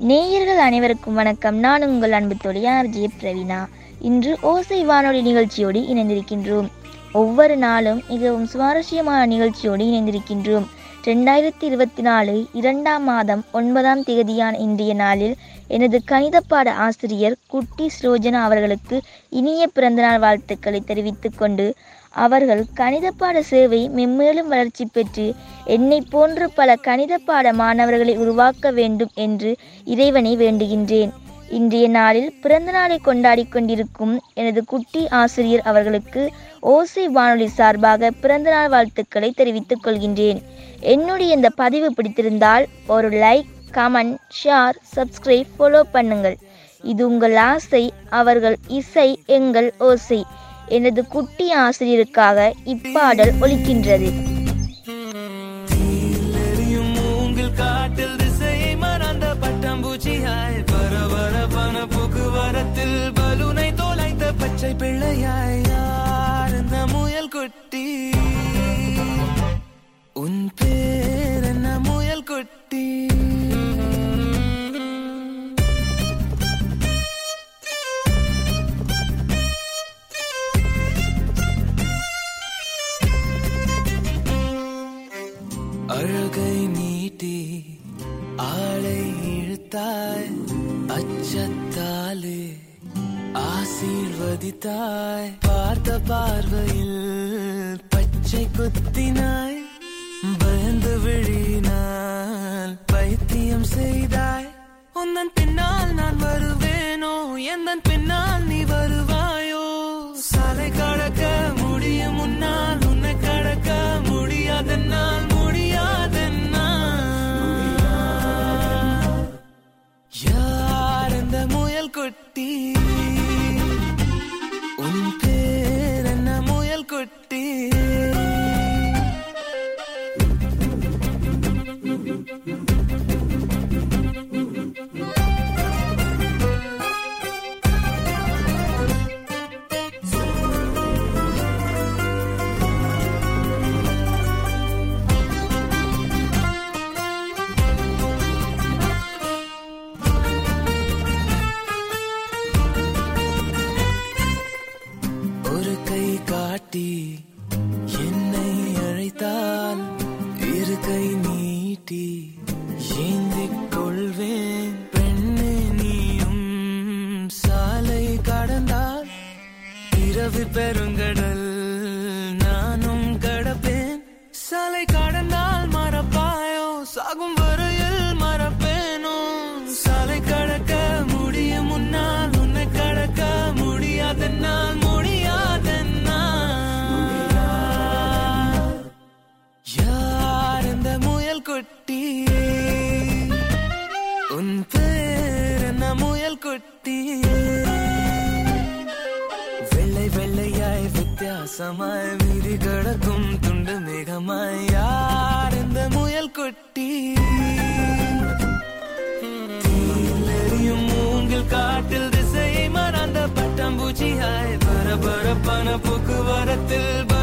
நேயர்கள் அனைவருக்கும் வணக்கம் நான் உங்கள் அன்பு தொழிலாளர் ஜே பிரவீனா இன்று ஓசை வானொலி நிகழ்ச்சியோடு இணைந்திருக்கின்றோம் ஒவ்வொரு நாளும் மிகவும் சுவாரஸ்யமான நிகழ்ச்சியோடு இணைந்திருக்கின்றோம் ரெண்டாயிரத்தி இருபத்தி நாலு இரண்டாம் மாதம் ஒன்பதாம் தேதியான இன்றைய நாளில் எனது கணித பாட ஆசிரியர் குட்டி ஸ்ரோஜனா அவர்களுக்கு இனிய பிறந்தநாள் வாழ்த்துக்களை தெரிவித்துக் கொண்டு அவர்கள் கணித பாட சேவை மென்மேலும் வளர்ச்சி பெற்று என்னை போன்ற பல கணித பாட மாணவர்களை உருவாக்க வேண்டும் என்று இறைவனை வேண்டுகின்றேன் இன்றைய நாளில் பிறந்த நாளை கொண்டாடி கொண்டிருக்கும் எனது குட்டி ஆசிரியர் அவர்களுக்கு ஓசை வானொலி சார்பாக பிறந்தநாள் வாழ்த்துக்களை தெரிவித்துக் கொள்கின்றேன் என்னுடைய இந்த பதிவு பிடித்திருந்தால் ஒரு like comment share subscribe follow பண்ணுங்கள் இது உங்கள் ஆசை அவர்கள் இசை எங்கள் ஓசை எனது குட்டி ஆசிரியருக்காக இப்பாடல் ஒலிக்கின்றது எரியும் மூங்கில் காட்டில் திசையை மறந்த பட்டாம்பூச்சியாய் பரபரப்பான போக்குவரத்தில் பலூனை தோலைத்த பச்சை பிள்ளையாய் யார் இந்த முயல் குட்டி உன் பேர் என்ன முயல் குட்டி அழகை நீட்டி ஆளை இழுத்தாய் அச்சத்தாலே ஆசீர்வதித்தாய் பார்த்த பார்வையில் பச்சை குத்தினாய் பயந்து விழினால் பைத்தியம் செய்தாய் உந்தன் பின்னால் நான் வருவேனோ எந்தன் பின்னால் நீ வருவாயோ சாலை கடக்க முடியும் முன்னால் உன்னை கடக்க முடியாதென்னால் முடியாதென்னால் யார் இந்த முயல் குட்டி உன் பேர் என்ன முயல் குட்டி ஒரு கை காட்டி என்னை அழைத்தால் இரு கை நீட்டி ஏந்திக் கொள்வேன் பெண்ணே நீயும் சாலை கடந்தால் இரவு பெருங்கடல் நானும் கடப்பேன் சாலை கடந்தால் மறப்பாயோ சாகும் வரையில் மறப்பேனோ சாலை கடக்க முடியும் முன்னால் உன்னை கடக்க முடியாதென்னால் முடியாதென்னால் யார் இந்த முயல் குட்டி உன் பேர் என்ன முயல் குட்டி வெள்ளை வெள்ளையாய் வித்தியாசமாய் மீறி கிடக்கும் துண்டு மேகமாய் யார் இந்த முயல் குட்டி எரியும் மூங்கில் காட்டில் திசையை மறந்த பட்டாம்பூச்சியாய் பரபரப்பான போக்குவரத்தில்